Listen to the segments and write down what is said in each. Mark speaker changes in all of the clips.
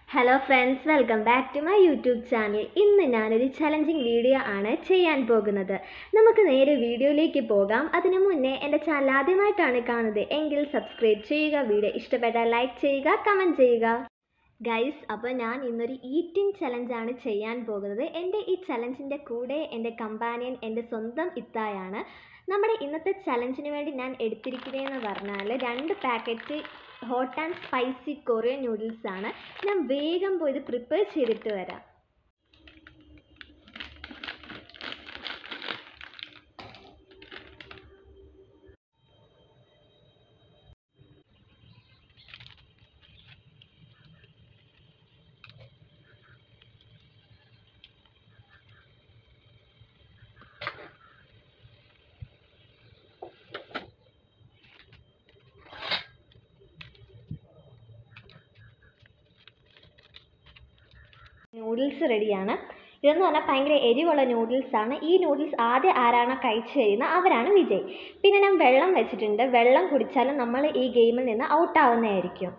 Speaker 1: hello friends welcome back to my YouTube channel ഇന്ന് ഞാനൊരു challenging video ആണ് ചെയ്യാൻ പോകുന്നത് നമുക്ക് നേരെ വീഡിയോയിലേക്ക് പോകാം അതിനു മുന്നേ എൻ്റെ ചാനൽ ആദ്യമായിട്ടാണ് കാണുന്നത് എങ്കിൽ സബ്സ്ക്രൈബ് ചെയ്യുക വീഡിയോ ഇഷ്ടപ്പെട്ടാൽ ലൈക്ക് ചെയ്യുക കമൻറ്റ് ചെയ്യുക ഗൈസ് അപ്പോൾ ഞാൻ ഇന്നൊരു ഈറ്റിംഗ് ചലഞ്ചാണ് ചെയ്യാൻ പോകുന്നത് എൻ്റെ ഈ ചലഞ്ചിൻ്റെ കൂടെ എൻ്റെ കമ്പാനിയൻ എൻ്റെ സ്വന്തം ഇത്തായാണ് നമ്മുടെ ഇന്നത്തെ ചലഞ്ചിന് വേണ്ടി ഞാൻ എടുത്തിരിക്കുന്നതെന്ന് പറഞ്ഞാൽ രണ്ട് packet hot and spicy Korean noodles ആണ് ഞാൻ വേഗം പോയി ഇത് പ്രിപ്പയർ ചെയ്തിട്ട് വരാം നൂഡിൽസ് റെഡിയാണ് ഇതെന്ന് പറഞ്ഞാൽ ഭയങ്കര എരിവുള്ള നൂഡിൽസ് ആണ് ഈ നൂഡിൽസ് ആദ്യം ആരാണോ കഴിച്ചു കഴിയുന്നത് അവരാണ് വിജയ് പിന്നെ ഞാൻ വെള്ളം വെച്ചിട്ടുണ്ട് വെള്ളം കുടിച്ചാലും നമ്മൾ ഈ ഗെയിമിൽ നിന്ന് ഔട്ട് ആവുന്നതായിരിക്കും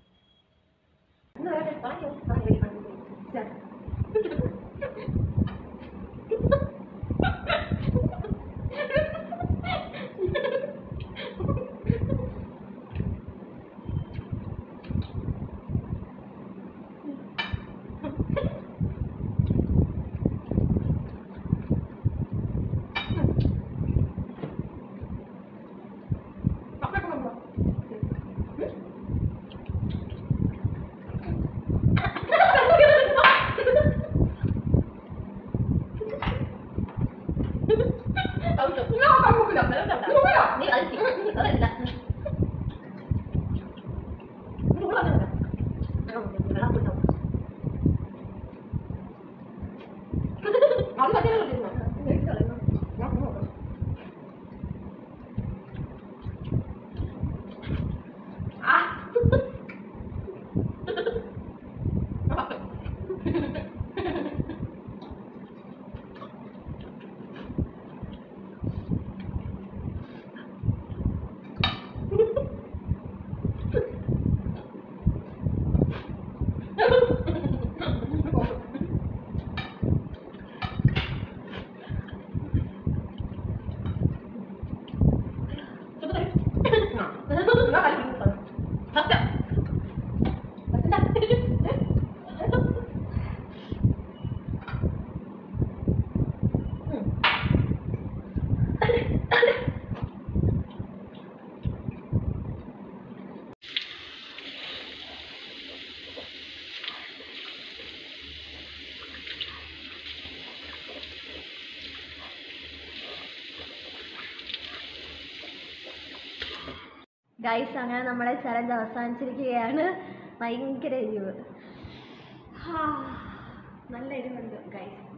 Speaker 1: ഗൈസ് അങ്ങനെ നമ്മുടെ ചലഞ്ച് അവസാനിച്ചിരിക്കുകയാണ് ഭയങ്കര എരിവ് ഹാ, നല്ല എരിവുണ്ട് ഗൈസ്